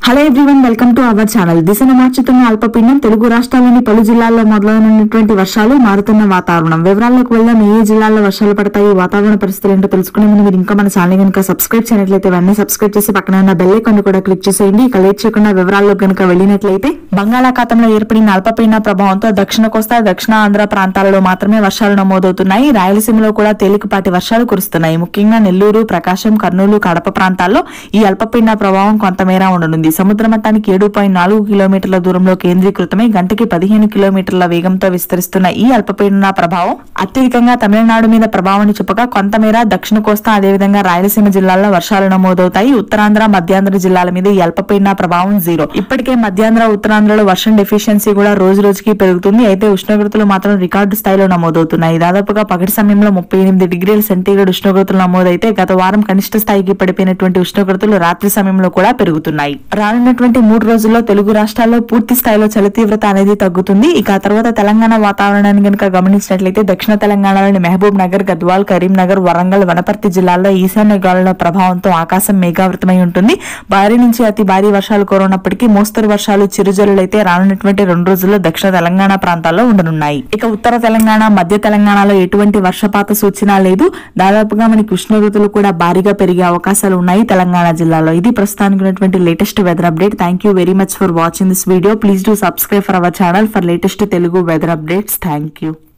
hello everyone welcome to our channel దిశను మార్చుతున్న అల్పపీడనం తెలుగు రాష్ట్రాల్లోని పలు జిల్లాల్లో మొదలైనటువంటి వర్షాలు మారుతున్న వాతావరణం వివరాల్లోకి వెళ్దాం ఏ ఏ జిల్లాల్లో వర్షాలు పడతాయి వాతావరణ పరిస్థితులు ఏంటో తెలుసుకునే ముందు మీరు ఇంకా మన ఛానల్ కనుక సబ్స్క్రైబ్ చేయనట్లయితే వెంటనే సబ్స్క్రైబ్ చేసి పక్కన ఉన్న బెల్ ఐకాన్ కూడా క్లిక్ చేసేయండి ఇక లేట్ చేయకుండా వివరాల్లో కనుక వెళ్ళినట్లయితే బంగాళాఖాతంలో ఏర్పడిన అల్పపీడన ప్రభావంతో దక్షిణ కోస్తా దక్షిణ ఆంధ్ర ప్రాంతాలలో మాత్రమే వర్షాలు నమోదవుతున్నాయి రాయలసీమలో కూడా తేలికపాటి వర్షాలు కురుస్తున్నాయి ముఖ్యంగా నెల్లూరు ప్రకాశం కర్నూలు కడప ప్రాంతాల్లో ఈ అల్పపీడన ప్రభావం కొంతమేర ఉండనుంది సముద్ర మట్టానికి ఏడు పాయింట్ నాలుగు కిలోమీటర్ల దూరంలో కేంద్రీకృతమై గంటకి పదిహేను కిలోమీటర్ల వేగంతో విస్తరిస్తున్న ఈ అల్పపీడన ప్రభావం అత్యధికంగా తమిళనాడు మీద ప్రభావాన్ని చూపగా కొంతమేర దక్షిణ కోస్తా అదేవిధంగా రాయలసీమ జిల్లాల్లో వర్షాలు నమోదవుతాయి ఉత్తరాంధ్ర మధ్యాంధ్ర జిల్లాల మీద ఈ అల్పపీడన ప్రభావం జీరో ఇప్పటికే మధ్యాంధ్ర ఉత్తరాంధ్రలో వర్షం డెఫిషియన్సీ కూడా రోజు రోజుకి పెరుగుతుంది అయితే ఉష్ణోగ్రతలు మాత్రం రికార్డు స్థాయిలో నమోదవుతున్నాయి దాదాపుగా పగటి సమయంలో ముప్పై ఎనిమిది డిగ్రీల సెంటీగ్రేడ్ ఉష్ణోగ్రతలు నమోదైతే గత వారం కనిష్ట స్థాయికి పడిపోయినటువంటి ఉష్ణోగ్రతలు రాత్రి సమయంలో కూడా పెరుగుతున్నాయి రానున్నటువంటి మూడు రోజుల్లో తెలుగు రాష్ట్రాల్లో పూర్తి స్థాయిలో చలి తీవ్రత అనేది తగ్గుతుంది ఇక ఆ తర్వాత తెలంగాణ వాతావరణాన్ని కనుక గమనించినట్లయితే దక్షిణ తెలంగాణలోని మహబూబ్ నగర్ గద్వాల్ కరీంనగర్ వరంగల్ వనపర్తి జిల్లాల్లో ఈశాన్య గాలుల ప్రభావంతో ఆకాశం మేఘావృతమై ఉంటుంది భారీ నుంచి అతి భారీ వర్షాలు కురవనప్పటికీ మోస్తరు వర్షాలు చిరుజల్లులైతే రానున్నటువంటి రెండు రోజుల్లో దక్షిణ తెలంగాణ ప్రాంతాల్లో ఉండనున్నాయి ఇక ఉత్తర తెలంగాణ మధ్య తెలంగాణలో ఎటువంటి వర్షపాత సూచన లేదు దాదాపుగా మనకి ఉష్ణోగ్రతలు కూడా భారీగా పెరిగే అవకాశాలు ఉన్నాయి తెలంగాణ జిల్లాలో ఇది ప్రస్తుతానికి ఉన్నటువంటి latest weather update thank you very much for watching this video please do subscribe for our channel for latest Telugu weather updates thank you